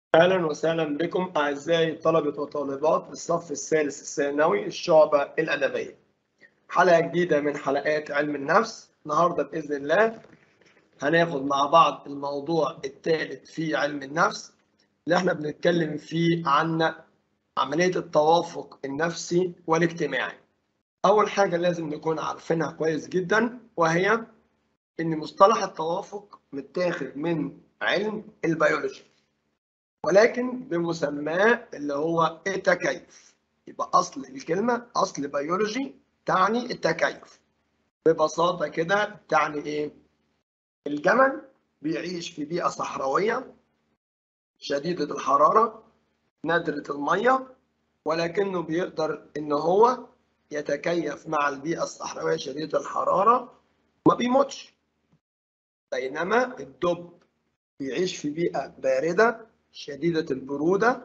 أهلا وسهلا بكم أعزائي طلبة وطالبات الصف الثالث الثانوي الشعبة الأدبية. حلقة جديدة من حلقات علم النفس، النهاردة بإذن الله هناخد مع بعض الموضوع الثالث في علم النفس اللي احنا بنتكلم فيه عن عملية التوافق النفسي والاجتماعي. أول حاجة لازم نكون عارفينها كويس جدا وهي إن مصطلح التوافق متاخد من علم البيولوجي. ولكن بمسماه اللي هو التكيف يبقى اصل الكلمه اصل بيولوجي تعني التكيف ببساطه كده تعني ايه الجمل بيعيش في بيئه صحراويه شديده الحراره نادره الميه ولكنه بيقدر ان هو يتكيف مع البيئه الصحراويه شديده الحراره ما بيموتش بينما الدب بيعيش في بيئه بارده شديدة البرودة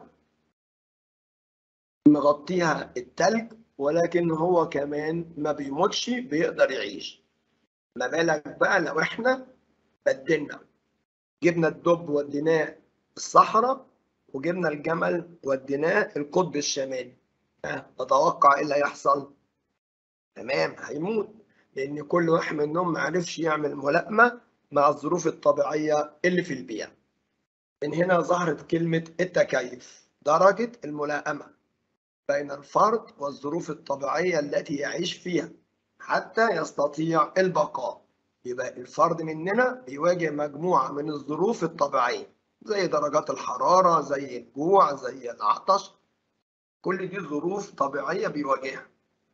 مغطيها التلج ولكن هو كمان ما بيموتش بيقدر يعيش ما بالك بقى لو احنا بدلنا جبنا الدب وديناه الصحراء وجبنا الجمل وديناه القطب الشمالي تتوقع ايه اللي هيحصل تمام هيموت لان كل واحد منهم ما عرفش يعمل ملائمه مع الظروف الطبيعيه اللي في البيئه من هنا ظهرت كلمة التكيف درجة الملائمة بين الفرد والظروف الطبيعية التي يعيش فيها حتى يستطيع البقاء يبقى الفرد مننا بيواجه مجموعة من الظروف الطبيعية زي درجات الحرارة زي الجوع زي العطش كل دي ظروف طبيعية بيواجهها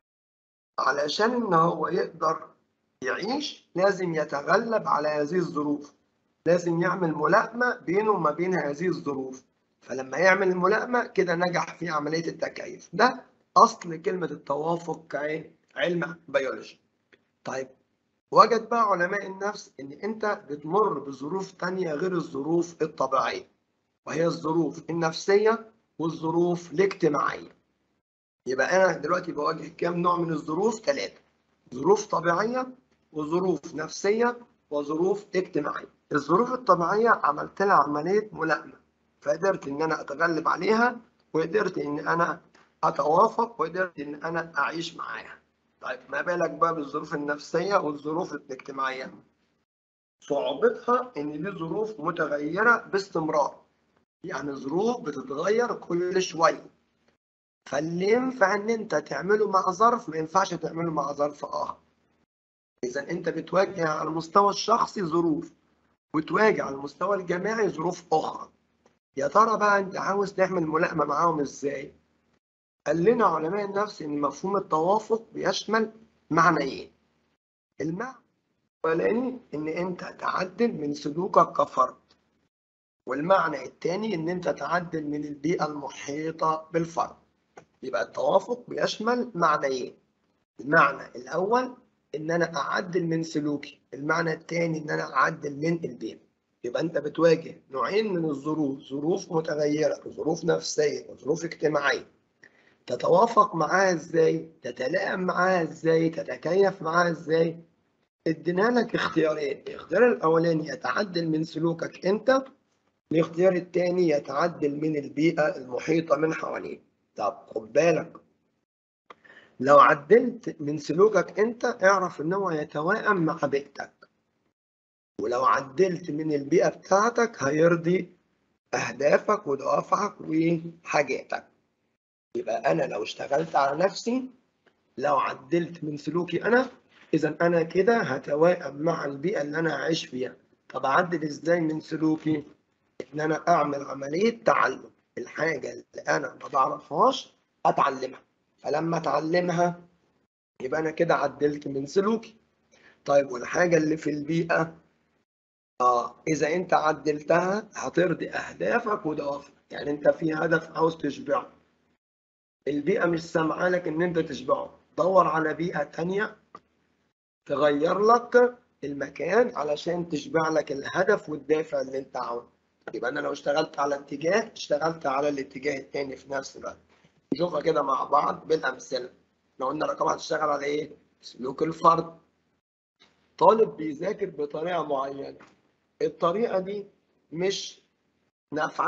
علشان إن هو يقدر يعيش لازم يتغلب على هذه الظروف لازم يعمل ملائمة بينه وما بين هذه الظروف فلما يعمل الملائمة كده نجح في عملية التكيف ده أصل كلمة التوافق كعلم بيولوجي طيب وجد بقى علماء النفس إن أنت بتمر بظروف تانية غير الظروف الطبيعية وهي الظروف النفسية والظروف الاجتماعية يبقى أنا دلوقتي بواجه كام نوع من الظروف؟ ثلاثة ظروف طبيعية وظروف نفسية وظروف اجتماعية الظروف الطبيعية عملت لها عملية ملائمة فقدرت إن أنا أتغلب عليها وقدرت إن أنا أتوافق وقدرت إن أنا أعيش معاها. طيب ما بالك بقى بالظروف النفسية والظروف الاجتماعية؟ صعوبتها إن دي ظروف متغيرة باستمرار. يعني ظروف بتتغير كل شوية. فاللي ينفع إن أنت تعمله مع ظرف ما ينفعش تعمله مع ظرف آخر. إذا أنت بتواجه على المستوى الشخصي ظروف وتواجه على المستوى الجماعي ظروف أخرى. يا ترى بقى أنت عاوز تعمل ملائمة معاهم إزاي؟ قال لنا علماء النفس إن مفهوم التوافق بيشمل معنيين. المعنى الأولاني إن أنت تعدل من سلوكك كفرد. والمعنى الثاني إن أنت تعدل من البيئة المحيطة بالفرد. يبقى التوافق بيشمل معنيين. المعنى الأول ان انا اعدل من سلوكي المعنى الثاني ان انا اعدل من البيئه يبقى انت بتواجه نوعين من الظروف ظروف متغيره ظروف نفسيه وظروف اجتماعيه تتوافق معاها ازاي تتلائم معاها ازاي تتكيف معاها ازاي ادينا لك اختيارين الاختيار الاولاني يتعدل من سلوكك انت الاختيار الثاني يتعدل من البيئه المحيطه من حواليك طب خد بالك لو عدلت من سلوكك انت اعرف ان هو يتوائم مع بيئتك ولو عدلت من البيئة بتاعتك هيرضي اهدافك ودوافعك وحاجاتك يبقى انا لو اشتغلت على نفسي لو عدلت من سلوكي انا اذا انا كده هتوائم مع البيئة اللي انا عايش فيها طب اعدل ازاي من سلوكي ان انا اعمل عملية تعلم الحاجة اللي انا ما بعرفهاش اتعلمها فلما اتعلمها يبقى انا كده عدلت من سلوكي طيب والحاجه اللي في البيئه اه اذا انت عدلتها هترضي اهدافك ودوافعك يعني انت في هدف عاوز تشبعه البيئه مش سامعه لك ان انت تشبعه دور على بيئه تانية تغير لك المكان علشان تشبع لك الهدف والدافع اللي انت عاوزه يبقى انا لو اشتغلت على اتجاه اشتغلت على الاتجاه الثاني في نفس الوقت نشوفها كده مع بعض بالامثله احنا قلنا رقم هتشتغل على ايه سلوك الفرد طالب بيذاكر بطريقه معينه الطريقه دي مش نافعه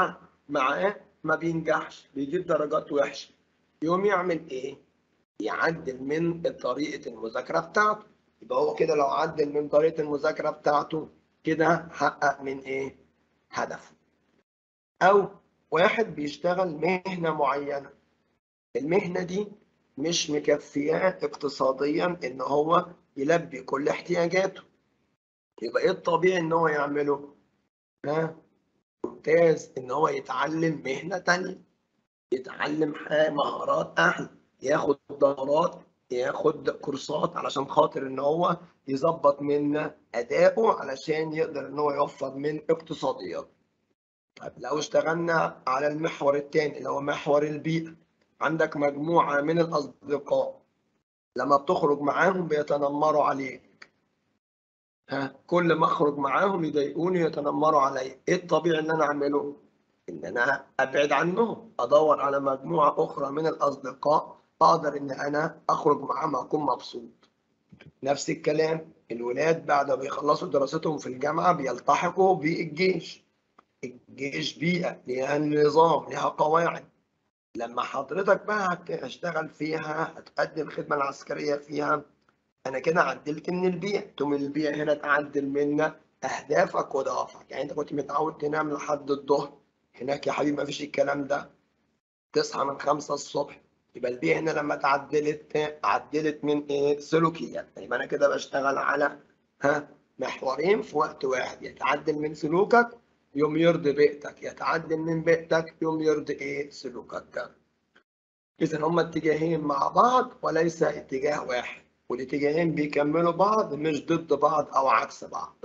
معاه ما بينجحش بيجيب درجات وحشه يقوم يعمل ايه يعدل من طريقه المذاكره بتاعته يبقى هو كده لو عدل من طريقه المذاكره بتاعته كده حقق من ايه هدفه او واحد بيشتغل مهنه معينه المهنه دي مش مكفياه اقتصاديا ان هو يلبي كل احتياجاته يبقى ايه الطبيعي ان هو يعمله ها ممتاز ان هو يتعلم مهنه تانية يتعلم مهارات احلى ياخد دورات ياخد كورسات علشان خاطر ان هو يظبط من ادائه علشان يقدر ان هو يوفر من اقتصادياته طيب لو اشتغلنا على المحور الثاني اللي هو محور البيئه عندك مجموعه من الاصدقاء لما بتخرج معاهم بيتنمروا عليك ها كل ما اخرج معاهم يضايقوني يتنمروا عليا ايه الطبيعي ان انا اعمله ان انا ابعد عنهم ادور على مجموعه اخرى من الاصدقاء اقدر ان انا اخرج معاهم اكون مبسوط نفس الكلام الولاد بعد ما بيخلصوا دراستهم في الجامعه بيلتحقوا بالجيش الجيش بيئه ليها نظام ليها قواعد لما حضرتك بقى هتشتغل فيها هتقدم الخدمه العسكريه فيها انا كده عدلت من البيئه تقوم البيئه هنا تعدل منا اهدافك ودوافعك يعني انت كنت متعود تنام لحد الظهر هناك يا حبيبي ما فيش الكلام ده تصحى من خمسة الصبح يبقى البيئة هنا لما تعدلت عدلت من ايه سلوكيات يبقى انا كده بشتغل على ها محورين في وقت واحد يتعدل من سلوكك يوم يرضي بيئتك يتعدل من بيئتك يوم يرضي ايه سلوكك اذا هما اتجاهين مع بعض وليس اتجاه واحد والاتجاهين بيكملوا بعض مش ضد بعض او عكس بعض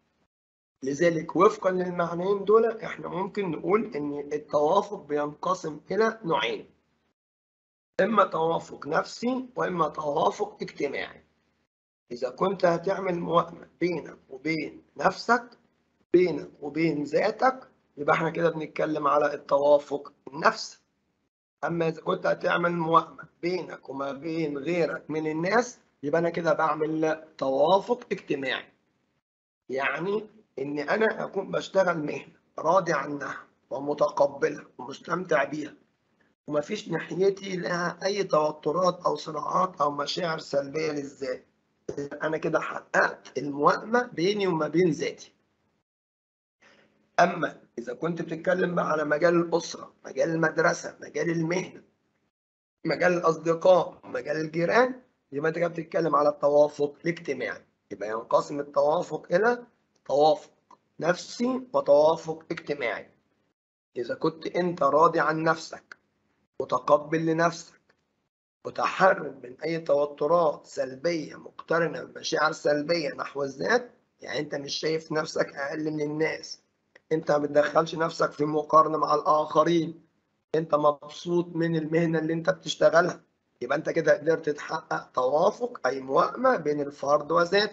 لذلك وفقا للمعنيين دول احنا ممكن نقول ان التوافق بينقسم الى نوعين اما توافق نفسي واما توافق اجتماعي اذا كنت هتعمل موائمه بينك وبين نفسك بينك وبين ذاتك يبقى احنا كده بنتكلم على التوافق النفسي اما اذا كنت هتعمل موائمه بينك وما بين غيرك من الناس يبقى انا كده بعمل توافق اجتماعي يعني ان انا اكون بشتغل مهنه راضي عنها ومتقبلها ومستمتع بيها ومفيش ناحيتي لها اي توترات او صراعات او مشاعر سلبيه للذات انا كده حققت الموائمه بيني وما بين ذاتي اما اذا كنت بتتكلم بقى على مجال الاسره مجال المدرسه مجال المهنه مجال الاصدقاء مجال الجيران يبقى انت كده بتتكلم على التوافق الاجتماعي يبقى ينقسم التوافق الى توافق نفسي وتوافق اجتماعي اذا كنت انت راضي عن نفسك متقبل لنفسك متحرر من اي توترات سلبيه مقترنه بمشاعر سلبيه نحو الذات يعني انت مش شايف نفسك اقل من الناس انت ما بتدخلش نفسك في مقارنه مع الاخرين انت مبسوط من المهنه اللي انت بتشتغلها يبقى انت كده قدرت تحقق توافق اي موائمه بين الفرد وذاته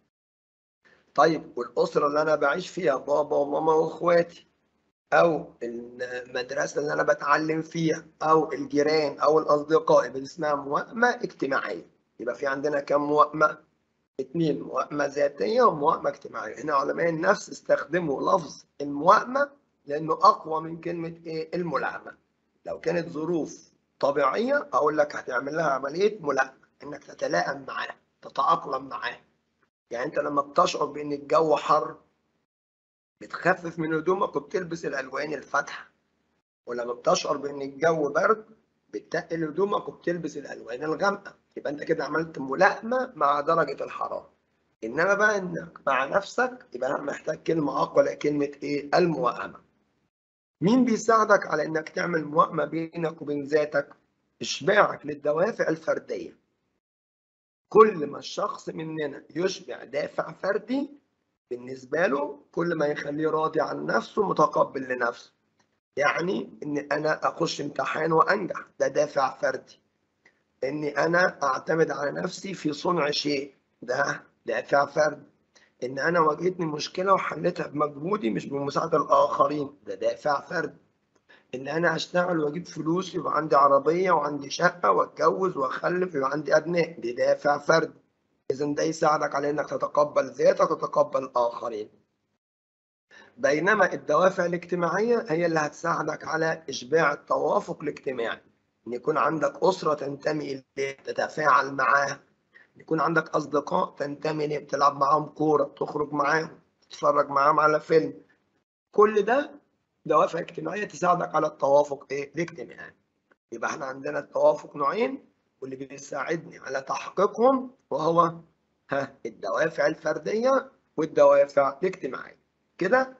طيب والاسره اللي انا بعيش فيها بابا وماما واخواتي او المدرسه اللي انا بتعلم فيها او الجيران او الاصدقاء يبقى اسمها موائمه اجتماعيه يبقى في عندنا كم موائمه اثنين موائمه ذاتيه وموائمه اجتماعيه هنا علماء النفس استخدموا لفظ الموائمه لانه اقوى من كلمه ايه الملائمه لو كانت ظروف طبيعيه اقول لك هتعمل لها عمليه ملائمه انك تتلائم معاه تتاقلم معاه يعني انت لما بتشعر بان الجو حر بتخفف من هدومك وبتلبس الالوان الفاتحه ولما بتشعر بان الجو برد بتتقل هدومك وبتلبس الالوان الغامقه يبقى انت كده عملت ملائمه مع درجه الحراره انما بقى انك مع نفسك يبقى انا محتاج كلمه اقوى لكلمه ايه الموائمه مين بيساعدك على انك تعمل موائمه بينك وبين ذاتك اشباعك للدوافع الفرديه كل ما الشخص مننا يشبع دافع فردي بالنسبة له كل ما يخليه راضي عن نفسه متقبل لنفسه يعني ان انا اخش امتحان وانجح ده دافع فردي اني انا اعتمد على نفسي في صنع شيء ده دافع فردي ان انا واجهتني مشكله وحلتها بمجهودي مش بمساعده الاخرين ده دافع فردي ان انا اشتغل واجيب فلوس يبقى عندي عربيه وعندي شقه واتجوز واخلف يبقى عندي ابناء دي دافع فردي اذا ده يساعدك على انك تتقبل ذاتك وتتقبل الاخرين بينما الدوافع الاجتماعية هي اللي هتساعدك على إشباع التوافق الاجتماعي إن يكون عندك أسرة تنتمي إليها تتفاعل معاها يكون عندك أصدقاء تنتمي إليهم تلعب معاهم كورة تخرج معاهم تتفرج معاهم على فيلم كل ده دوافع اجتماعية تساعدك على التوافق إيه؟ الاجتماعي يبقى احنا عندنا التوافق نوعين واللي بيساعدني على تحقيقهم وهو ها الدوافع الفردية والدوافع الاجتماعية كده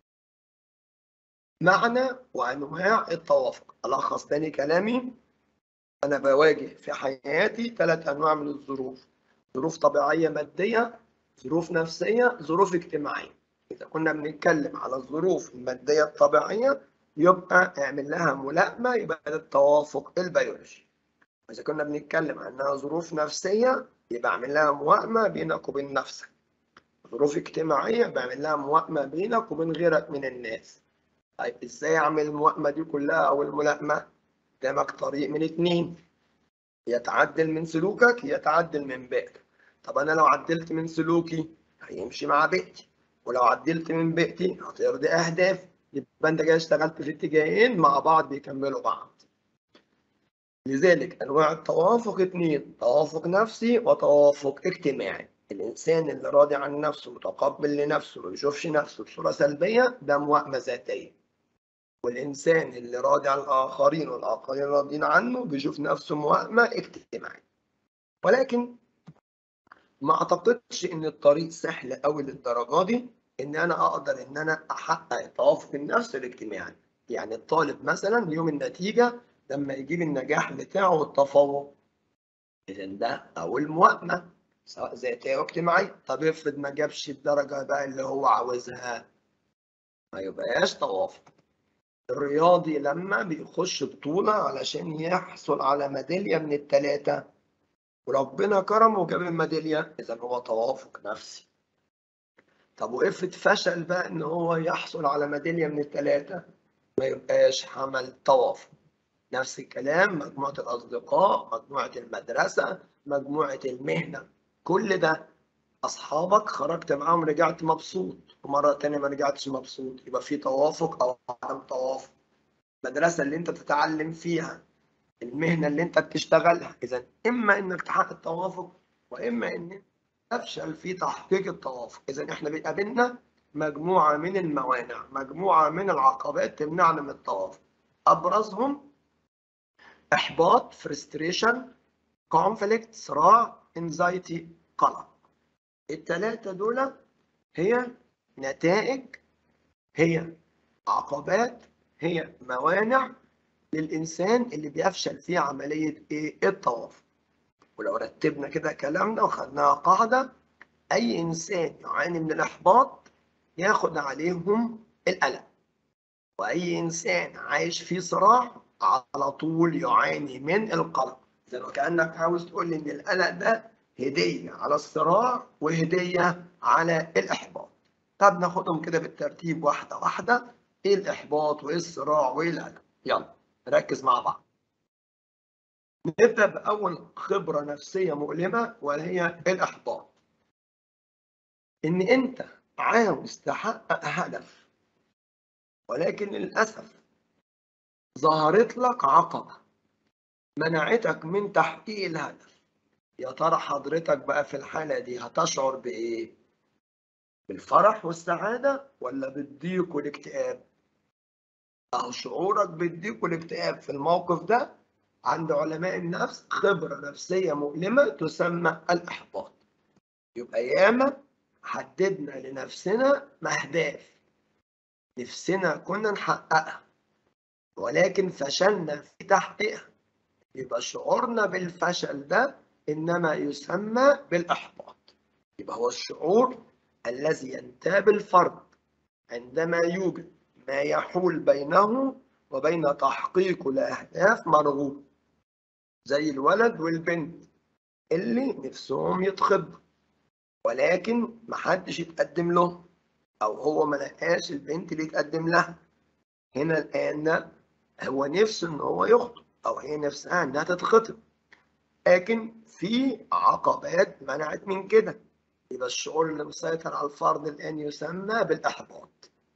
معنى وأنواع التوافق ألخص تاني كلامي أنا بواجه في حياتي ثلاث أنواع من الظروف ظروف طبيعية مادية ظروف نفسية ظروف اجتماعية إذا كنا بنتكلم على الظروف المادية الطبيعية يبقى اعمل لها ملائمة يبقى ده التوافق البيولوجي إذا كنا بنتكلم عنها ظروف نفسية يبقى اعمل لها موائمة بينك وبين نفسك ظروف اجتماعية بعمل لها موائمة بينك وبين غيرك من الناس طيب ازاي اعمل الموائمة دي كلها او الملائمة قدامك طريق من اتنين يتعدل من سلوكك يتعدل من بيئتك طب انا لو عدلت من سلوكي هيمشي مع بيئتي ولو عدلت من بيئتي هترضي اهدافي يبقى انت كده اشتغلت في اتجاهين مع بعض بيكملوا بعض لذلك انواع التوافق اتنين توافق نفسي وتوافق اجتماعي الانسان اللي راضي عن نفسه متقبل لنفسه ما بيشوفش نفسه بصوره سلبيه ده موائمه ذاتيه والانسان اللي راضي عن الاخرين والاخرين راضيين عنه بيشوف نفسه موائمه اجتماعيه ولكن ما اعتقدش ان الطريق سهل قوي للدرجه دي ان انا اقدر ان انا احقق التوافق النفسي الاجتماعي يعني الطالب مثلا يوم النتيجه لما يجيب النجاح بتاعه والتفوق اذا ده اول موائمه سواء ذاتيه او اجتماعيه طب افرض ما جابش الدرجه بقى اللي هو عاوزها ما يبقاش توافق الرياضي لما بيخش بطوله علشان يحصل على ميداليه من الثلاثه وربنا كرمه وجاب الميداليه اذا هو توافق نفسي طب وافرض فشل بقى ان هو يحصل على ميداليه من الثلاثه ما يبقاش عمل توافق نفس الكلام مجموعه الاصدقاء مجموعه المدرسه مجموعه المهنه كل ده اصحابك خرجت معاهم رجعت مبسوط ومره تانية ما رجعتش مبسوط يبقى في توافق او عدم توافق المدرسه اللي انت تتعلم فيها المهنه اللي انت بتشتغلها اذا اما انك تحقق التوافق واما ان تفشل في تحقيق التوافق اذا احنا بيقابلنا مجموعه من الموانع مجموعه من العقبات تمنعنا من التوافق ابرزهم احباط فرستريشن كونفليكت صراع انزايتي قلق الثلاثه دول هي نتائج هي عقبات هي موانع للإنسان اللي بيفشل في عملية إيه؟ التوافق ولو رتبنا كده كلامنا وخدناها قاعدة أي إنسان يعاني من الإحباط ياخد عليهم القلق وأي إنسان عايش في صراع على طول يعاني من القلق إذا كأنك عاوز تقول لي إن القلق ده هدية على الصراع وهدية على الإحباط طب ناخدهم كده بالترتيب واحدة واحدة إيه الإحباط وإيه الصراع وإيه القلق يلا نركز مع بعض نبدأ بأول خبرة نفسية مؤلمة وهي الإحباط إن أنت عاوز تحقق هدف ولكن للأسف ظهرت لك عقبة منعتك من تحقيق الهدف يا ترى حضرتك بقى في الحالة دي هتشعر بإيه؟ بالفرح والسعادة ولا بالضيق والاكتئاب؟ أو شعورك بالضيق والاكتئاب في الموقف ده عند علماء النفس خبرة نفسية مؤلمة تسمى الإحباط. يبقى ياما حددنا لنفسنا أهداف نفسنا كنا نحققها ولكن فشلنا في تحقيقها. يبقى شعورنا بالفشل ده إنما يسمى بالإحباط. يبقى هو الشعور الذي ينتاب الفرد عندما يوجد ما يحول بينه وبين تحقيق الأهداف مرغوب زي الولد والبنت اللي نفسهم يتخطبوا ولكن محدش يتقدم له أو هو ما لقاش البنت اللي يتقدم لها هنا الآن هو نفسه إن هو يخطب أو هي نفسها إنها تتخطب لكن في عقبات منعت من كده يبقى الشعور اللي مسيطر على الفرد الآن يسمى بالإحباط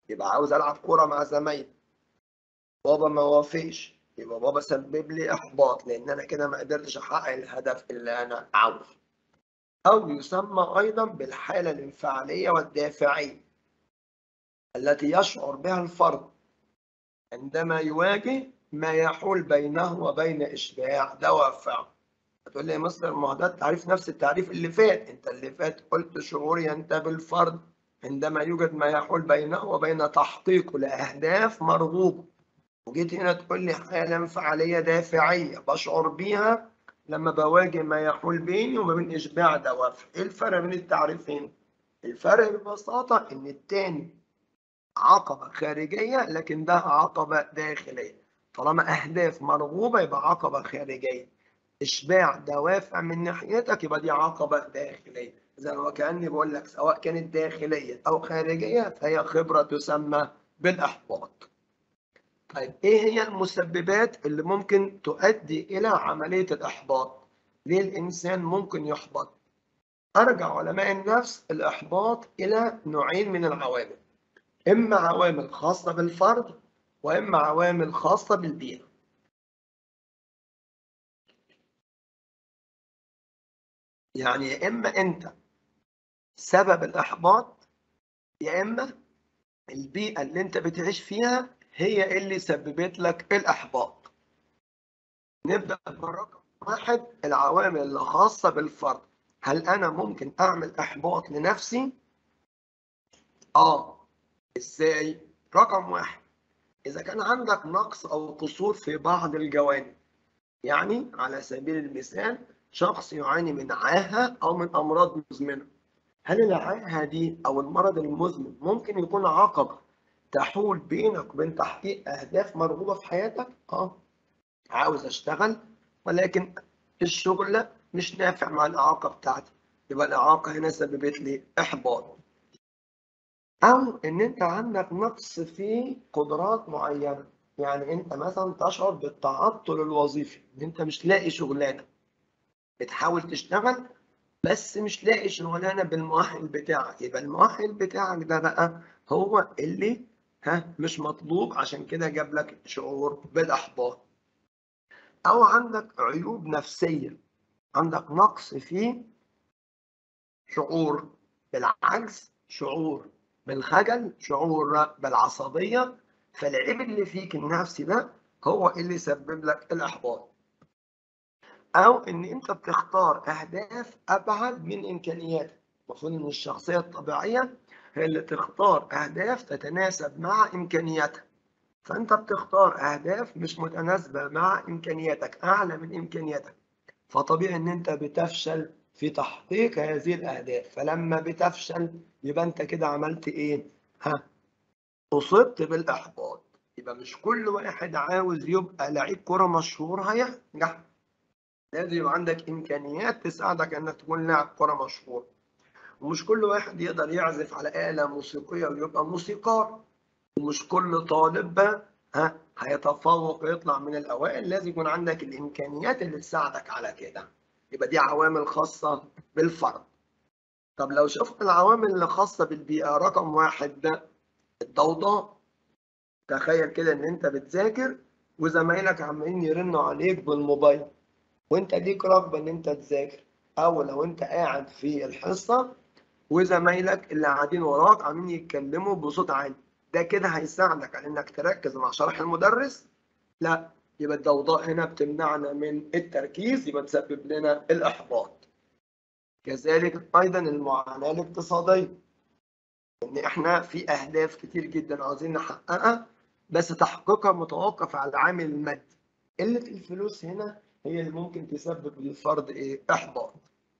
يبقى عاوز العب كوره مع زمايلي بابا ما وافقش يبقى بابا سبب لي احباط لان انا كده ما قدرتش احقق الهدف اللي انا عاوزه او يسمى ايضا بالحاله الانفعاليه والدافعيه التي يشعر بها الفرد عندما يواجه ما يحول بينه وبين اشباع دوافعه هتقول لي يا مستر ما هو ده التعريف نفس التعريف اللي فات انت اللي فات قلت شعور ينتابه الفرد عندما يوجد ما يحول بينه وبين تحقيقه لاهداف مرغوبه وجيت هنا تقول لي حاله انفعاليه دافعيه بشعر بيها لما بواجه ما يحول بيني وما بين اشباع دوافع ايه الفرق بين التعريفين الفرق ببساطه ان التاني عقبه خارجيه لكن ده عقبه داخليه طالما اهداف مرغوبه يبقى عقبه خارجيه اشباع دوافع من ناحيتك يبقى دي عقبه داخليه زي ما كاني بقول لك سواء كانت داخليه او خارجيه فهي خبره تسمى بالاحباط طيب ايه هي المسببات اللي ممكن تؤدي الى عمليه الاحباط ليه الانسان ممكن يحبط ارجع علماء النفس الاحباط الى نوعين من العوامل اما عوامل خاصه بالفرد واما عوامل خاصه بالبيئه يعني يا اما انت سبب الاحباط يا اما البيئه اللي انت بتعيش فيها هي اللي سببت لك الإحباط نبدأ برقم واحد العوامل اللي خاصة بالفرد هل أنا ممكن أعمل إحباط لنفسي؟ آه إزاي؟ رقم واحد إذا كان عندك نقص أو قصور في بعض الجوانب يعني على سبيل المثال شخص يعاني من عاهة أو من أمراض مزمنة هل العاهة دي أو المرض المزمن ممكن يكون عقبة تحول بينك وبين تحقيق أهداف مرغوبة في حياتك؟ آه عاوز أشتغل ولكن الشغل مش نافع مع الإعاقة بتاعتي يبقى الإعاقة هنا سببت لي إحباط أو إن أنت عندك نقص في قدرات معينة يعني أنت مثلا تشعر بالتعطل الوظيفي إن أنت مش لاقي شغلانة بتحاول تشتغل بس مش لاقي شغلانة بالمؤهل بتاعك يبقى المؤهل بتاعك ده بقى هو اللي ها مش مطلوب عشان كده جاب لك شعور بالاحباط او عندك عيوب نفسيه عندك نقص في شعور بالعجز شعور بالخجل شعور بالعصبيه فالعيب اللي فيك النفسي ده هو اللي يسبب لك الاحباط او ان انت بتختار اهداف ابعد من امكانياتك المفروض ان الشخصيه الطبيعيه هي اللي تختار أهداف تتناسب مع إمكانياتها فأنت بتختار أهداف مش متناسبة مع إمكانياتك أعلى من إمكانياتك فطبيعي إن أنت بتفشل في تحقيق هذه الأهداف فلما بتفشل يبقى أنت كده عملت إيه؟ ها أصبت بالإحباط يبقى مش كل واحد عاوز يبقى لعيب كرة مشهور هينجح لازم يبقى عندك إمكانيات تساعدك إنك تكون لاعب كرة مشهور ومش كل واحد يقدر يعزف على آلة موسيقية ويبقى موسيقار ومش كل طالب ها هيتفوق ويطلع من الأوائل لازم يكون عندك الإمكانيات اللي تساعدك على كده يبقى دي عوامل خاصة بالفرد طب لو شفنا العوامل اللي خاصة بالبيئة رقم واحد ده الضوضاء تخيل كده ان انت بتذاكر وزمايلك عمالين يرنوا عليك بالموبايل وانت ليك رغبة ان انت تذاكر او لو انت قاعد في الحصة وزمايلك اللي قاعدين وراك عاملين يتكلموا بصوت عالي ده كده هيساعدك على انك تركز مع شرح المدرس لا يبقى الضوضاء هنا بتمنعنا من التركيز يبقى تسبب لنا الاحباط كذلك ايضا المعاناه الاقتصاديه ان احنا في اهداف كتير جدا عاوزين نحققها بس تحقيقها متوقف على العامل المادي قله الفلوس هنا هي اللي ممكن تسبب للفرد ايه احباط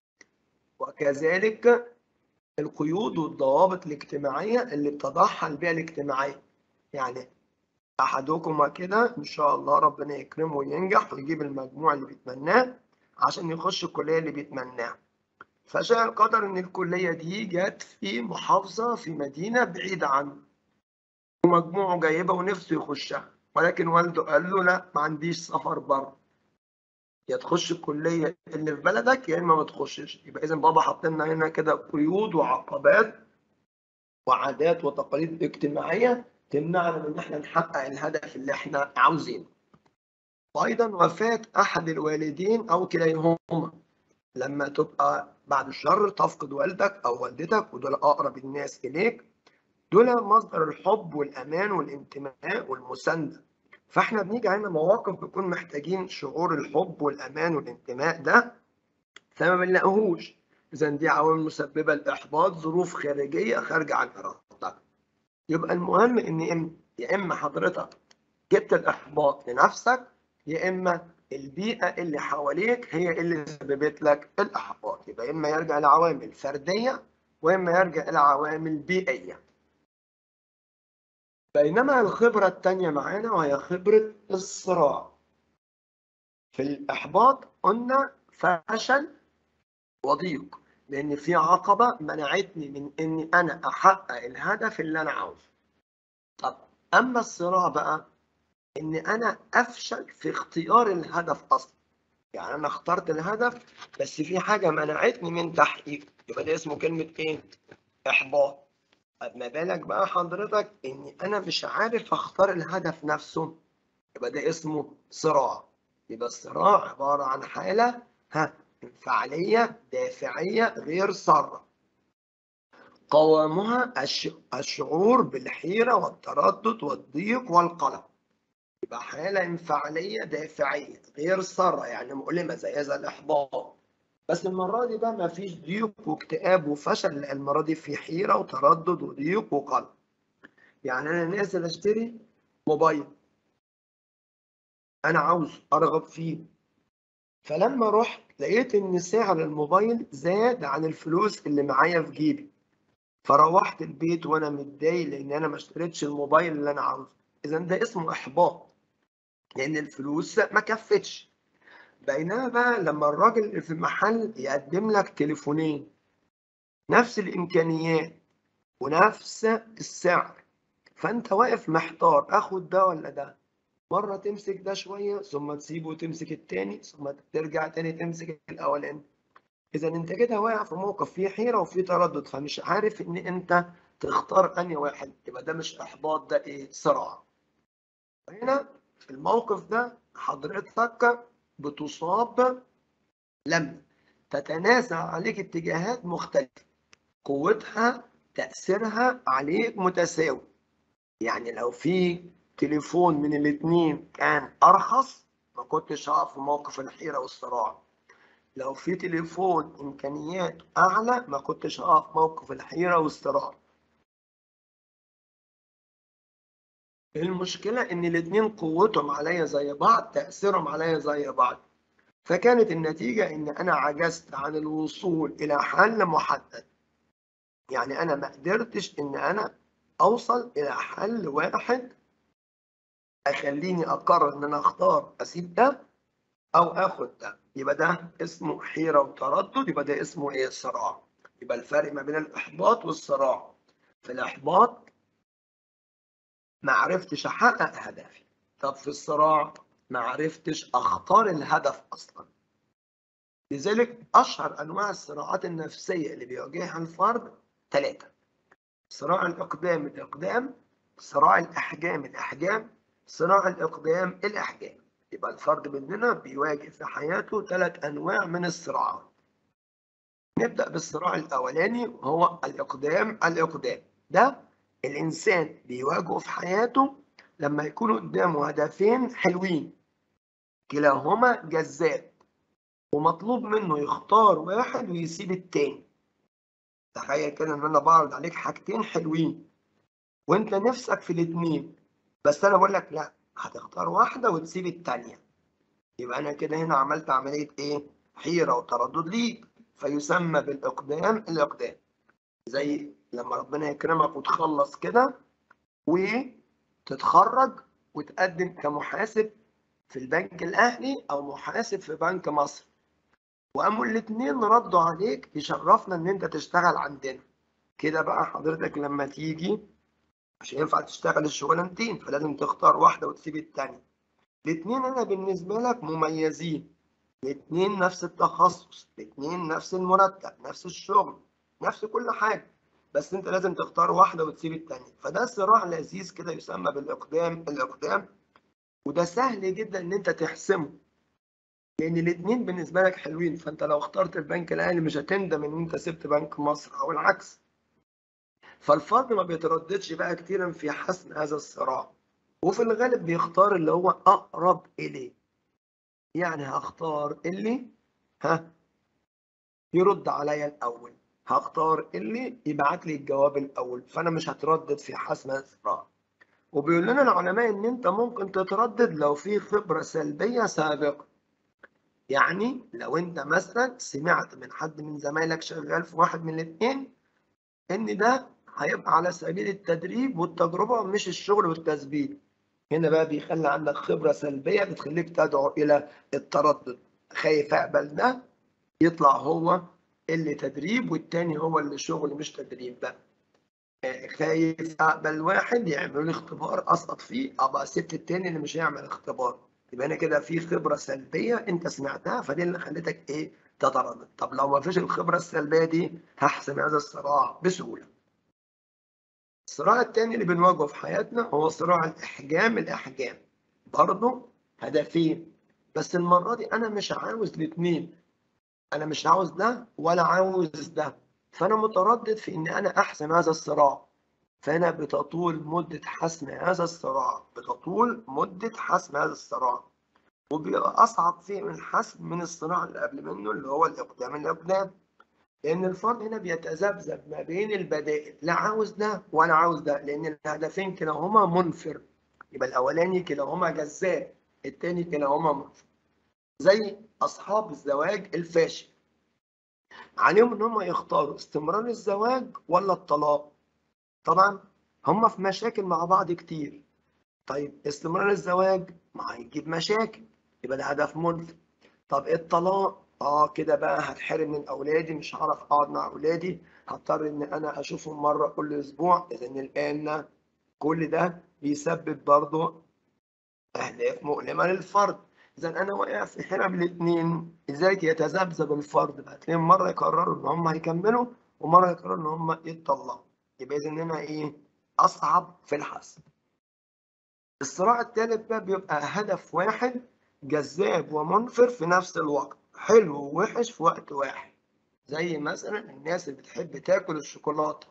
وكذلك القيود والضوابط الاجتماعية اللي بتضعها البيئة الاجتماعية يعني أحدكما كده إن شاء الله ربنا يكرمه وينجح ويجيب المجموع اللي بيتمناه عشان يخش الكلية اللي بيتمناها فشاء القدر إن الكلية دي جت في محافظة في مدينة بعيدة عنه ومجموعه جايبه ونفسه يخشها ولكن والده قال له لا ما عنديش سفر بره يا تخش الكليه اللي في بلدك يا اما ما تخشش يبقى اذا بابا حط لنا هنا كده قيود وعقبات وعادات وتقاليد اجتماعيه تمنعنا من ان احنا نحقق الهدف اللي احنا عاوزينه. وايضا وفاه احد الوالدين او كليهما لما تبقى بعد الشر تفقد والدك او والدتك ودول اقرب الناس اليك دول مصدر الحب والامان والانتماء والمسانده فاحنا بنيجي علينا مواقف بنكون محتاجين شعور الحب والامان والانتماء ده فما بنلاقيهوش اذا دي عوامل مسببه لاحباط ظروف خارجيه خارجه عن ارادتك يبقى المهم ان يا اما حضرتك جبت الاحباط لنفسك يا اما البيئه اللي حواليك هي اللي سببت لك الاحباط يبقى اما يرجع لعوامل فرديه واما يرجع الى عوامل بيئيه بينما الخبرة التانية معانا وهي خبرة الصراع في الإحباط قلنا فشل وضيق لأن في عقبة منعتني من إني أنا أحقق الهدف اللي أنا عاوزه طب أما الصراع بقى إن أنا أفشل في اختيار الهدف أصلا يعني أنا اخترت الهدف بس في حاجة منعتني من تحقيقه يبقى ده اسمه كلمة إيه؟ إحباط ما بالك بقى حضرتك اني انا مش عارف اختار الهدف نفسه يبقى ده اسمه صراع يبقى الصراع عبارة عن حالة ها انفعالية دافعية غير سارة قوامها الشعور بالحيرة والتردد والضيق والقلق يبقى حالة انفعالية دافعية غير سارة يعني مؤلمة زي هذا الإحباط بس المرة دي بقى ما فيش ضيق واكتئاب وفشل لأن المرة دي في حيرة وتردد وضيق وقلق يعني أنا نازل أشتري موبايل أنا عاوز أرغب فيه فلما رحت لقيت إن سعر الموبايل زاد عن الفلوس اللي معايا في جيبي فروحت البيت وأنا متضايق لأن أنا ما اشتريتش الموبايل اللي أنا عاوزه إذا ده اسمه إحباط لأن الفلوس ما كفتش بينما بقى لما الراجل اللي في المحل يقدم لك تليفونين نفس الامكانيات ونفس السعر فانت واقف محتار اخد ده ولا ده مره تمسك ده شويه ثم تسيبه وتمسك التاني ثم ترجع تاني تمسك الاولاني اذا انت كده واقع في موقف فيه حيره وفيه تردد فمش عارف ان انت تختار انهي واحد يبقى ده مش احباط ده ايه صراع هنا في الموقف ده حضرتك بتصاب لما تتنازع عليك اتجاهات مختلفة قوتها تأثيرها عليك متساوي يعني لو في تليفون من الاتنين كان أرخص ما كنتش هقف في موقف الحيرة والصراع لو في تليفون إمكانيات أعلى ما كنتش هقف موقف الحيرة والصراع المشكلة إن الاتنين قوتهم عليا زي بعض تأثيرهم عليا زي بعض فكانت النتيجة إن أنا عجزت عن الوصول إلى حل محدد يعني أنا ما قدرتش إن أنا أوصل إلى حل واحد أخليني أقرر إن أنا أختار أسيب ده أو آخد ده يبقى ده اسمه حيرة وتردد يبقى ده اسمه إيه صراع يبقى الفرق ما بين الإحباط والصراع في الإحباط ما عرفتش احقق هدفي طب في الصراع ما عرفتش اختار الهدف اصلا لذلك اشهر انواع الصراعات النفسيه اللي بيواجهها الفرد ثلاثه صراع الاقدام الاقدام صراع الاحجام الاحجام صراع الاقدام الاحجام يبقى الفرد مننا بيواجه في حياته ثلاث انواع من الصراعات نبدا بالصراع الاولاني وهو الاقدام الاقدام ده الإنسان بيواجهه في حياته لما يكون قدامه هدفين حلوين كلاهما جذاب ومطلوب منه يختار واحد ويسيب التاني تخيل كده ان انا بعرض عليك حاجتين حلوين وانت نفسك في الاتنين بس انا بقول لك لا هتختار واحدة وتسيب التانية يبقى انا كده هنا عملت عملية ايه حيرة وتردد ليك فيسمى بالاقدام الاقدام زي لما ربنا يكرمك وتخلص كده وتتخرج وتقدم كمحاسب في البنك الاهلي او محاسب في بنك مصر وقاموا الاثنين ردوا عليك يشرفنا ان انت تشتغل عندنا كده بقى حضرتك لما تيجي مش هينفع تشتغل الشغلانتين فلازم تختار واحده وتسيب التانية الاثنين انا بالنسبه لك مميزين الاثنين نفس التخصص الاثنين نفس المرتب نفس الشغل نفس كل حاجه بس انت لازم تختار واحده وتسيب الثانيه فده صراع لذيذ كده يسمى بالاقدام الاقدام وده سهل جدا ان انت تحسمه لان الاثنين بالنسبه لك حلوين فانت لو اخترت البنك الاهلي مش هتندم ان انت سبت بنك مصر او العكس فالفرد ما بيترددش بقى كتيرا في حسم هذا الصراع وفي الغالب بيختار اللي هو اقرب اليه يعني هختار اللي ها يرد عليا الاول هختار اللي يبعت لي الجواب الاول فانا مش هتردد في حسم الصراع وبيقول لنا العلماء ان انت ممكن تتردد لو في خبره سلبيه سابقه يعني لو انت مثلا سمعت من حد من زمايلك شغال في واحد من الاثنين ان ده هيبقى على سبيل التدريب والتجربه مش الشغل والتثبيت هنا بقى بيخلي عندك خبره سلبيه بتخليك تدعو الى التردد خايف اقبل ده يطلع هو اللي تدريب والتاني هو اللي شغل مش تدريب بقى خايف اقبل واحد يعملوا لي اختبار اسقط فيه ابقى سبت التاني اللي مش هيعمل اختبار يبقى انا كده في خبره سلبيه انت سمعتها فدي اللي خلتك ايه تتردد طب لو ما فيش الخبره السلبيه دي هحسم هذا الصراع بسهوله الصراع التاني اللي بنواجهه في حياتنا هو صراع الاحجام الاحجام برضه هدفين بس المره دي انا مش عاوز الاثنين انا مش عاوز ده ولا عاوز ده فانا متردد في ان انا احسم هذا الصراع فهنا بتطول مدة حسم هذا الصراع بتطول مدة حسم هذا الصراع وبيبقى أصعب فيه من الحسم من الصراع اللي قبل منه اللي هو الإقدام الإقدام لأن الفرد هنا بيتذبذب ما بين البدائل لا عاوز ده ولا عاوز ده لأن الهدفين كلاهما منفر يبقى الأولاني كلاهما جذاب التاني كلاهما منفر زي أصحاب الزواج الفاشل عليهم إن هم يختاروا استمرار الزواج ولا الطلاق طبعا هم في مشاكل مع بعض كتير طيب استمرار الزواج ما هيجيب مشاكل يبقى ده هدف منفي طب الطلاق اه كده بقى هتحرم من اولادي مش هعرف اقعد مع اولادي هضطر ان انا اشوفهم مره كل اسبوع اذا الان كل ده بيسبب برضه اهداف مؤلمه للفرد اذا انا واقع في حرم الاثنين ازاي يتذبذب الفرد بقى تلاقيهم مره يقرروا ان هم هيكملوا ومره يقرروا ان هم يتطلقوا يبقى اذا هنا ايه اصعب في الحسم الصراع الثالث بقى بيبقى هدف واحد جذاب ومنفر في نفس الوقت حلو ووحش في وقت واحد زي مثلا الناس اللي بتحب تاكل الشوكولاته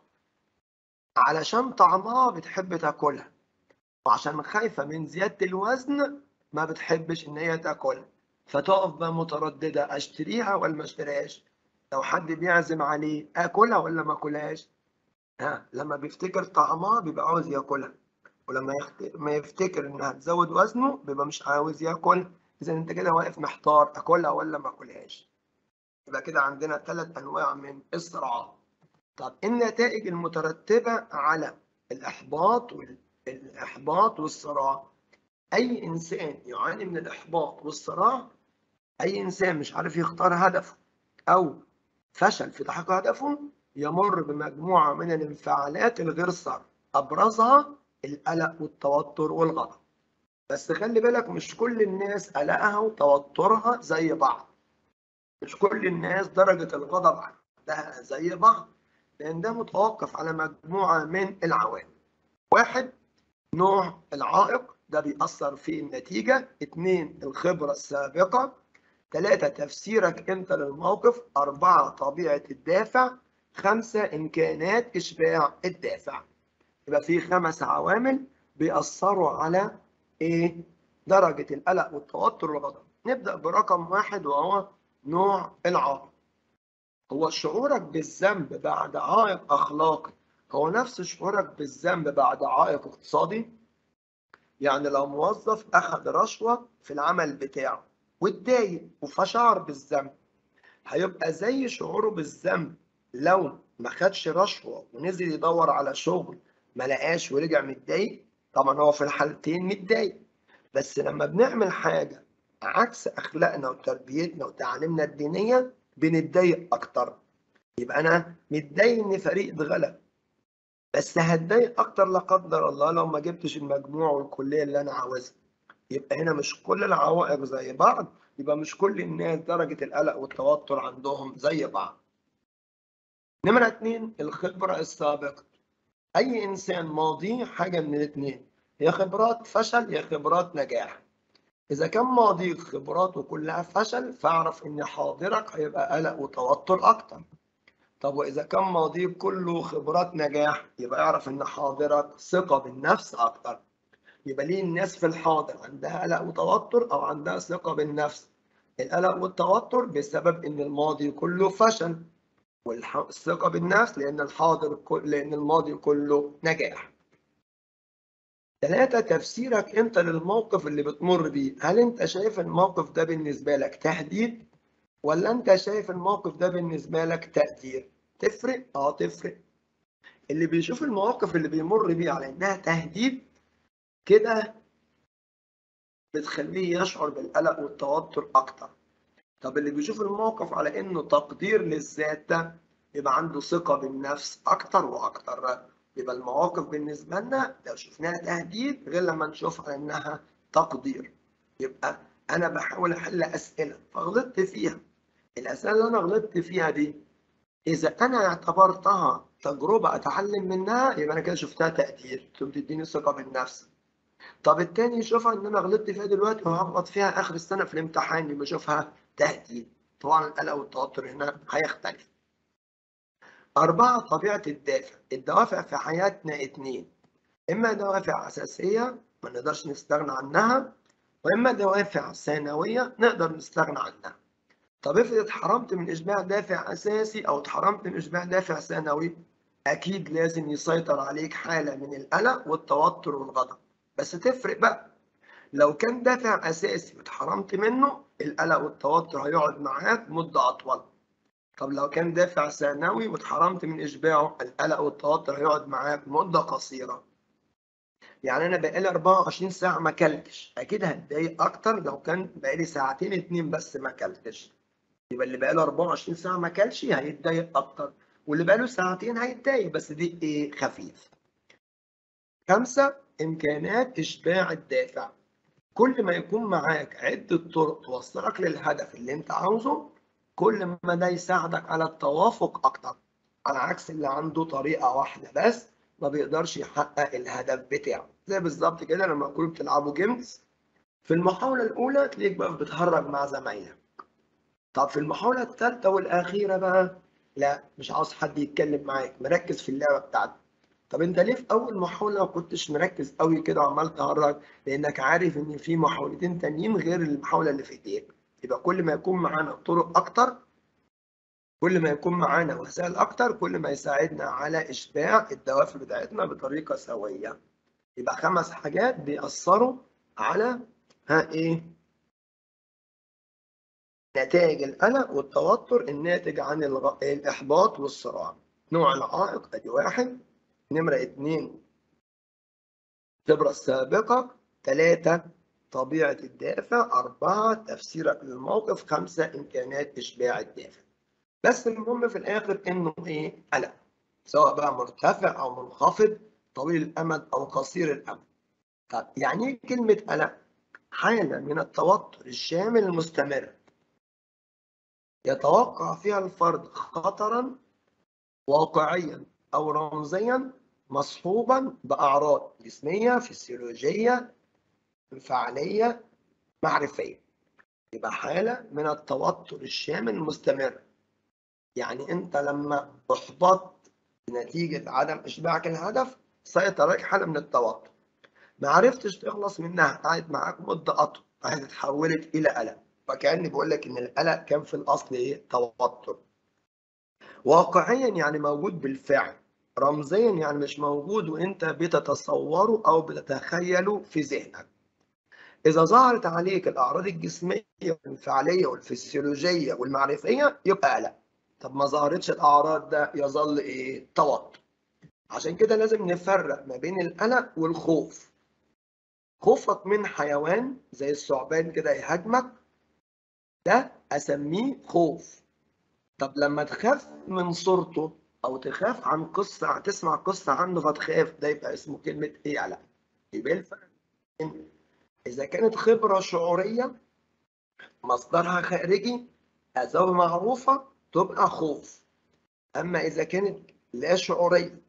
علشان طعمها بتحب تاكلها وعشان خايفه من زياده الوزن ما بتحبش ان هي تاكلها فتقف بقى متردده اشتريها ولا ما اشتريهاش لو حد بيعزم عليه اكلها ولا ما اكلهاش ها لما بيفتكر طعمها بيبقى عاوز ياكلها ولما ما يفتكر انها تزود وزنه بيبقى مش عاوز ياكل اذا انت كده واقف محتار اكلها ولا ما اكلهاش يبقى كده عندنا ثلاث انواع من الصراعات طب النتائج المترتبه على الاحباط والاحباط والصراع اي انسان يعاني من الاحباط والصراع اي انسان مش عارف يختار هدفه او فشل في تحقيق هدفه يمر بمجموعة من الانفعالات الغير صار أبرزها القلق والتوتر والغضب بس خلي بالك مش كل الناس قلقها وتوترها زي بعض مش كل الناس درجة الغضب عندها زي بعض لأن ده متوقف على مجموعة من العوامل واحد نوع العائق ده بيأثر في النتيجة اتنين الخبرة السابقة ثلاثة تفسيرك انت للموقف أربعة طبيعة الدافع خمسة إمكانات إشباع الدافع يبقى في خمس عوامل بيأثروا على إيه؟ درجة القلق والتوتر والغضب نبدأ برقم واحد وهو نوع العائق هو شعورك بالذنب بعد عائق أخلاقي هو نفس شعورك بالذنب بعد عائق اقتصادي يعني لو موظف أخذ رشوة في العمل بتاعه واتضايق فشعر بالذنب هيبقى زي شعوره بالذنب لو ما خدش رشوه ونزل يدور على شغل ما لقاش ورجع متضايق طبعا هو في الحالتين متضايق بس لما بنعمل حاجه عكس اخلاقنا وتربيتنا وتعاليمنا الدينيه بنتضايق اكتر يبقى انا متضايق ان فريق اتغلب بس هتضايق اكتر لا قدر الله لو ما جبتش المجموع والكليه اللي انا عاوزها يبقى هنا مش كل العوائق زي بعض يبقى مش كل الناس درجه القلق والتوتر عندهم زي بعض نمرة اتنين الخبرة السابقة أي إنسان ماضيه حاجة من الاتنين يا خبرات فشل يا خبرات نجاح إذا كان ماضيك خبراته كلها فشل فاعرف إن حاضرك هيبقى قلق وتوتر أكتر طب وإذا كان ماضيك كله خبرات نجاح يبقى اعرف إن حاضرك ثقة بالنفس أكتر يبقى ليه الناس في الحاضر عندها قلق وتوتر أو عندها ثقة بالنفس القلق والتوتر بسبب إن الماضي كله فشل والثقة بالنفس لأن الحاضر لأن الماضي كله نجاح ثلاثة تفسيرك أنت للموقف اللي بتمر بيه هل أنت شايف الموقف ده بالنسبة لك تهديد ولا أنت شايف الموقف ده بالنسبة لك تقدير تفرق؟ أه تفرق اللي بيشوف المواقف اللي بيمر بيه على إنها تهديد كده بتخليه يشعر بالقلق والتوتر أكتر طب اللي بيشوف الموقف على إنه تقدير للذات ده يبقى عنده ثقة بالنفس أكتر وأكتر يبقى المواقف بالنسبة لنا لو شفناها تهديد غير لما نشوفها إنها تقدير يبقى أنا بحاول أحل أسئلة فغلطت فيها الأسئلة اللي أنا غلطت فيها دي إذا أنا اعتبرتها تجربة أتعلم منها يبقى أنا كده شفتها تقدير ثم تديني ثقة بالنفس طب التاني يشوفها إن أنا غلطت فيها دلوقتي وهغلط فيها آخر السنة في الامتحان يبقى أشوفها تهديد طبعا القلق والتوتر هنا هيختلف أربعة طبيعة الدافع الدوافع في حياتنا اتنين إما دوافع أساسية ما نقدرش نستغنى عنها وإما دوافع ثانوية نقدر نستغنى عنها طب افرض اتحرمت من إشباع دافع أساسي أو اتحرمت من إشباع دافع ثانوي أكيد لازم يسيطر عليك حالة من القلق والتوتر والغضب بس تفرق بقى لو كان دافع أساسي واتحرمت منه القلق والتوتر هيقعد معاك مدة أطول طب لو كان دافع ثانوي واتحرمت من إشباعه القلق والتوتر هيقعد معاك مدة قصيرة يعني أنا بقالي 24 ساعة ما أكلتش أكيد هتضايق أكتر لو كان بقالي ساعتين اتنين بس ما أكلتش يبقى اللي بقاله 24 ساعة ما أكلش هيتضايق أكتر واللي بقاله ساعتين هيتضايق بس دي إيه خفيف خمسة إمكانات إشباع الدافع كل ما يكون معاك عدة طرق توصلك للهدف اللي أنت عاوزه كل ما ده يساعدك على التوافق أكتر على عكس اللي عنده طريقة واحدة بس ما بيقدرش يحقق الهدف بتاعه زي بالظبط كده لما تكونوا بتلعبوا جيمز في المحاولة الأولى تلاقيك بقى بتهرج مع زمايلك طب في المحاولة الثالثة والأخيرة بقى لا مش عاوز حد يتكلم معاك مركز في اللعبة بتاعتك طب انت ليه في اول محاولة ما كنتش مركز قوي كده وعمال تهرج لانك عارف ان في محاولتين تانيين غير المحاولة اللي في ايديك يبقى كل ما يكون معانا طرق اكتر كل ما يكون معانا وسائل اكتر كل ما يساعدنا على اشباع الدوافع بتاعتنا بطريقة سوية يبقى خمس حاجات بيأثروا على ها ايه نتائج القلق والتوتر الناتج عن الغ... الإحباط والصراع نوع العائق أدي واحد نمرة اتنين الخبرة السابقة ثلاثة طبيعة الدافع أربعة تفسيرك للموقف خمسة إمكانات إشباع الدافع بس المهم في الآخر إنه إيه قلق سواء بقى مرتفع أو منخفض طويل الأمد أو قصير الأمد طب يعني إيه كلمة قلق؟ حالة من التوتر الشامل المستمر يتوقع فيها الفرد خطرا واقعيا أو رمزيا مصحوبا بأعراض جسمية فسيولوجية انفعالية معرفية يبقى حالة من التوتر الشامل المستمر يعني أنت لما أحبطت نتيجة عدم إشباعك الهدف سيطر عليك حالة من التوتر ما عرفتش تخلص منها قعدت معاك مدة أطول قعدت اتحولت إلى قلق فكأني بقول لك إن القلق كان في الأصل إيه؟ توتر. واقعيا يعني موجود بالفعل، رمزيا يعني مش موجود وأنت بتتصوره أو بتتخيله في ذهنك. إذا ظهرت عليك الأعراض الجسمية والانفعالية والفسيولوجية والمعرفية يبقى قلق. طب ما ظهرتش الأعراض ده يظل إيه؟ توتر. عشان كده لازم نفرق ما بين القلق والخوف. خوفك من حيوان زي الثعبان كده يهاجمك ده اسميه خوف طب لما تخاف من صورته او تخاف عن قصه تسمع قصه عنه فتخاف ده يبقى اسمه كلمه ايه قلق يبقى الفرق اذا كانت خبره شعوريه مصدرها خارجي اسباب معروفه تبقى خوف أما إذا كانت لا شعورية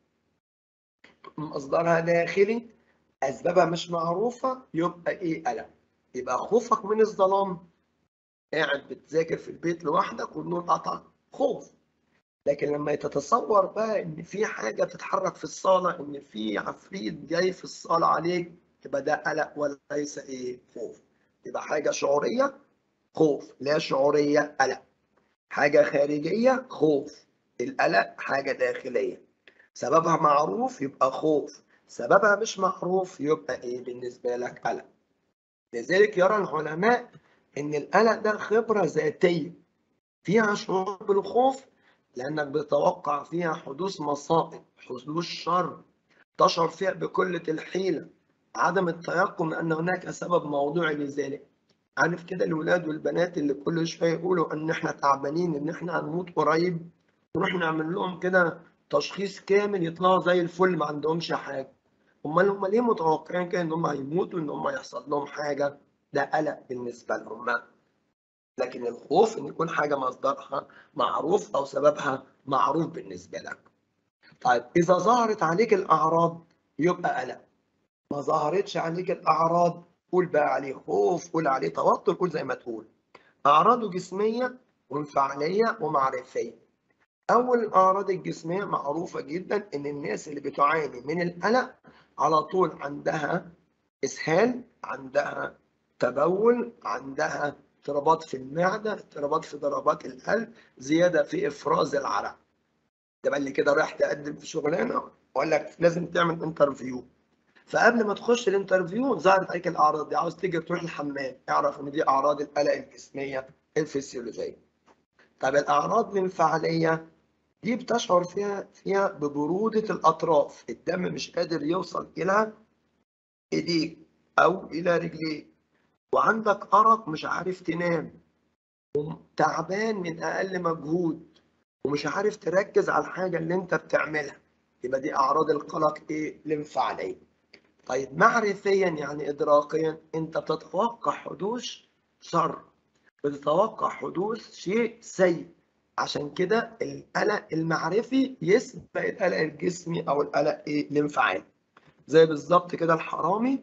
مصدرها داخلي أسبابها مش معروفة يبقى إيه قلق يبقى خوفك من الظلام قاعد بتذاكر في البيت لوحدك والنور قطع خوف لكن لما تتصور بقى ان في حاجه بتتحرك في الصاله ان في عفريت جاي في الصاله عليك يبقى ده قلق وليس ايه خوف يبقى حاجه شعوريه خوف لا شعوريه قلق حاجه خارجيه خوف القلق حاجه داخليه سببها معروف يبقى خوف سببها مش معروف يبقى ايه بالنسبه لك قلق لذلك يرى العلماء ان القلق ده خبره ذاتيه فيها شعور بالخوف لانك بتتوقع فيها حدوث مصائب حدوث شر تشعر فيها بكل الحيله عدم التيقن ان هناك سبب موضوعي لذلك عارف كده الولاد والبنات اللي كل شويه يقولوا ان احنا تعبانين ان احنا هنموت قريب نروح نعمل لهم كده تشخيص كامل يطلعوا زي الفل ما عندهمش حاجه امال هم ليه متوقعين كده ان هم هيموتوا ان هم يحصل لهم حاجه ده قلق بالنسبه لهم لكن الخوف ان يكون حاجه مصدرها معروف او سببها معروف بالنسبه لك طيب اذا ظهرت عليك الاعراض يبقى قلق ما ظهرتش عليك الاعراض قول بقى عليه خوف قول عليه توتر قول زي ما تقول اعراضه جسميه وانفعاليه ومعرفيه اول الاعراض الجسميه معروفه جدا ان الناس اللي بتعاني من القلق على طول عندها اسهال عندها تبول عندها اضطرابات في المعده اضطرابات في ضربات القلب زياده في افراز العرق ده اللي كده رايح تقدم في شغلانه وقال لك لازم تعمل انترفيو فقبل ما تخش الانترفيو ظهرت عليك الاعراض دي عاوز تيجي تروح الحمام اعرف ان دي اعراض القلق الجسميه الفسيولوجيه طب الاعراض الانفعاليه دي بتشعر فيها فيها ببروده الاطراف الدم مش قادر يوصل الى ايديك او الى رجليك وعندك أرق مش عارف تنام وتعبان من أقل مجهود ومش عارف تركز على الحاجة اللي أنت بتعملها يبقى دي أعراض القلق إيه الانفعالية طيب معرفيا يعني إدراكيا أنت بتتوقع حدوث شر بتتوقع حدوث شيء سيء عشان كده القلق المعرفي يسبق القلق الجسمي أو القلق إيه الانفعالي زي بالظبط كده الحرامي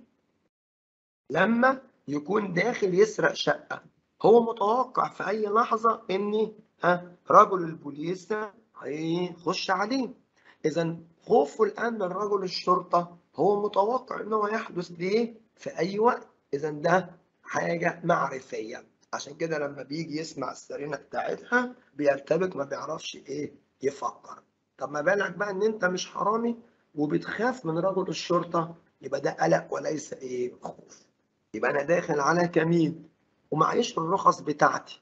لما يكون داخل يسرق شقة هو متوقع في أي لحظة إن ها رجل البوليس هيخش عليه إذا خوفه الآن من رجل الشرطة هو متوقع إنه يحدث ليه في أي وقت إذا ده حاجة معرفية عشان كده لما بيجي يسمع السرينة بتاعتها بيرتبك ما بيعرفش إيه يفكر طب ما بالك بقى إن أنت مش حرامي وبتخاف من رجل الشرطة يبقى ده قلق وليس إيه خوف يبقى انا داخل على كمين ومعيش الرخص بتاعتي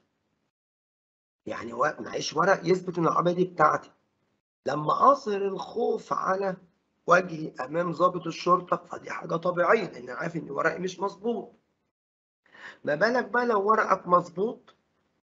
يعني معيش ورق يثبت ان العربيه دي بتاعتي لما اظهر الخوف على وجهي امام ضابط الشرطه فدي حاجه طبيعيه لان عارف ان ورقي مش مظبوط ما بالك بقى لو ورقك مظبوط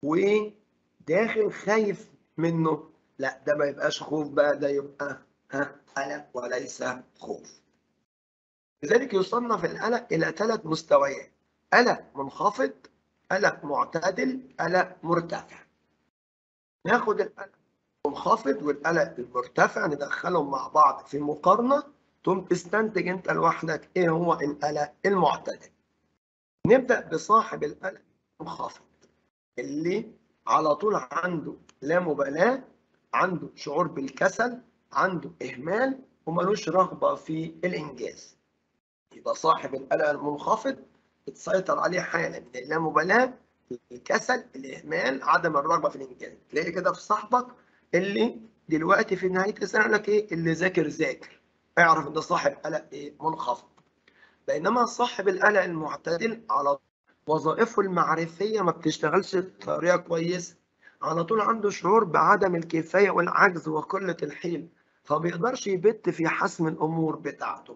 وداخل خايف منه لا ده ما يبقاش خوف بقى ده يبقى ها قلق وليس خوف لذلك يصنف القلق إلى ثلاث مستويات قلق منخفض قلق معتدل قلق مرتفع ناخد القلق المنخفض والقلق المرتفع ندخلهم مع بعض في مقارنة ثم تستنتج انت لوحدك ايه هو القلق المعتدل نبدأ بصاحب القلق المنخفض اللي على طول عنده لا مبالاة عنده شعور بالكسل عنده إهمال وملوش رغبة في الإنجاز يبقى صاحب القلق المنخفض بتسيطر عليه حاله من اللامبالاه الكسل الاهمال عدم الرغبه في الانجاز تلاقي كده في صاحبك اللي دلوقتي في نهايه السنه لك ايه اللي ذاكر ذاكر اعرف ان ده صاحب قلق ايه منخفض بينما صاحب القلق المعتدل على وظائفه المعرفيه ما بتشتغلش بطريقه كويسه على طول عنده شعور بعدم الكفايه والعجز وقله الحيل فبيقدرش يبت في حسم الامور بتاعته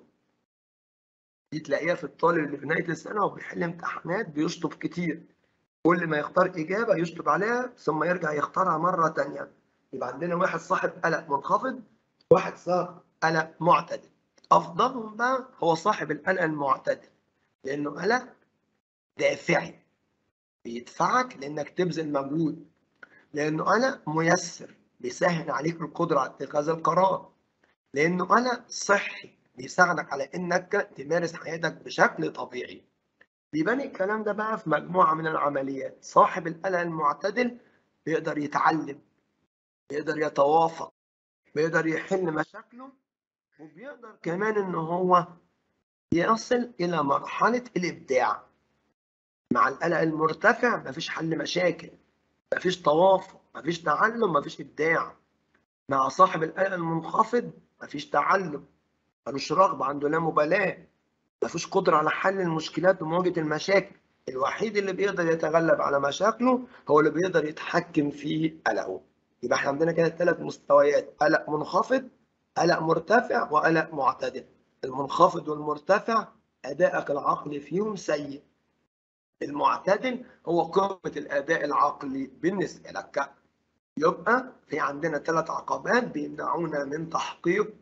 دي تلاقيها في الطالب اللي في نهايه السنه وبيحل امتحانات بيشطب كتير كل ما يختار اجابه يشطب عليها ثم يرجع يختارها مره ثانيه يبقى عندنا واحد صاحب قلق منخفض واحد صاحب قلق معتدل افضلهم بقى هو صاحب القلق المعتدل لانه قلق دافعي بيدفعك لانك تبذل مجهود لانه قلق ميسر بيسهل عليك القدرة على اتخاذ القرار لأنه قلق صحي بيساعدك على إنك تمارس حياتك بشكل طبيعي بيبان الكلام ده بقى في مجموعة من العمليات صاحب القلق المعتدل بيقدر يتعلم بيقدر يتوافق بيقدر يحل مشاكله وبيقدر كمان إن هو يصل إلى مرحلة الإبداع مع القلق المرتفع مفيش حل مشاكل مفيش توافق مفيش تعلم مفيش إبداع مع صاحب القلق المنخفض مفيش تعلم ملوش رغبة عنده لا مبالاة مفيش قدرة على حل المشكلات ومواجهة المشاكل الوحيد اللي بيقدر يتغلب على مشاكله هو اللي بيقدر يتحكم في قلقه يبقى احنا عندنا كده ثلاث مستويات قلق منخفض قلق مرتفع وقلق معتدل المنخفض والمرتفع أدائك العقلي فيهم سيء المعتدل هو قمة الأداء العقلي بالنسبة لك يبقى في عندنا ثلاث عقبات بيمنعونا من تحقيق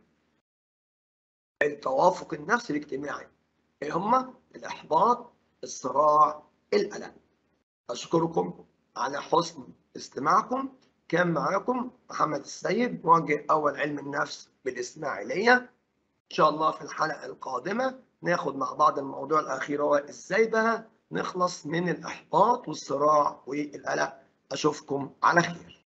التوافق النفسي الاجتماعي ايه هما الإحباط الصراع القلق أشكركم على حسن استماعكم كان معاكم محمد السيد موجه أول علم النفس بالإسماعيلية إن شاء الله في الحلقة القادمة ناخد مع بعض الموضوع الأخير هو إزاي بقى نخلص من الإحباط والصراع والقلق أشوفكم على خير